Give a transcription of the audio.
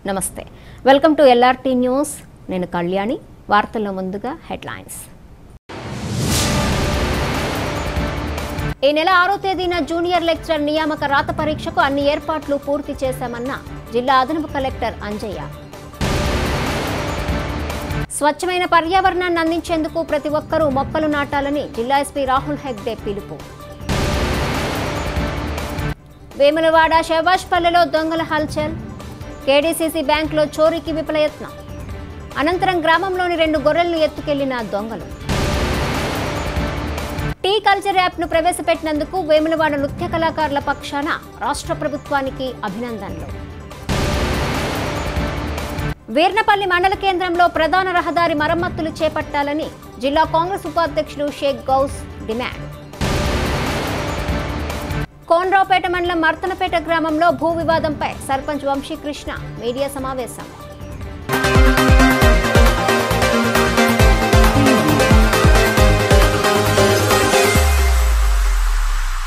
నమస్తే welcome to LRT news నేను కళ్యాణి వార్తల్లో ముందుగా హెడ్లైన్స్ ఈ నెల ఆరో తేదీన జూనియర్ లెక్చరర్ నియామక రాత పరీక్షకు అన్ని ఏర్పాట్లు పూర్తి చేశామన్న జిల్లా అదనపు కలెక్టర్ అంజయ్య స్వచ్ఛమైన పర్యావరణాన్ని అందించేందుకు ప్రతి ఒక్కరూ మొక్కలు నాటాలని జిల్లా ఎస్పీ రాహుల్ హెగ్డే పిలుపు వేములవాడ శభాష్పల్లెలో దొంగల హల్చల్ కేడీసీసీ బ్యాంకులో చోరీకి విఫలయత్నం అనంతరం గ్రామంలోని రెండు గొర్రెలను ఎత్తుకెళ్లిన దొంగలు టీ కల్చర్ యాప్ను ప్రవేశపెట్టినందుకు వేములవాడ నృత్య కళాకారుల పక్షాన రాష్ట్ర ప్రభుత్వానికి అభినందనలు వీర్నపల్లి మండల కేంద్రంలో ప్రధాన రహదారి మరమ్మతులు చేపట్టాలని జిల్లా కాంగ్రెస్ ఉపాధ్యక్షులు షేక్ గౌస్ డిమాండ్ కోనరావుపేట మండలం మర్తనపేట గ్రామంలో భూ వివాదంపై సర్పంచ్ వంశీకృష్ణ మీడియా సమావేశం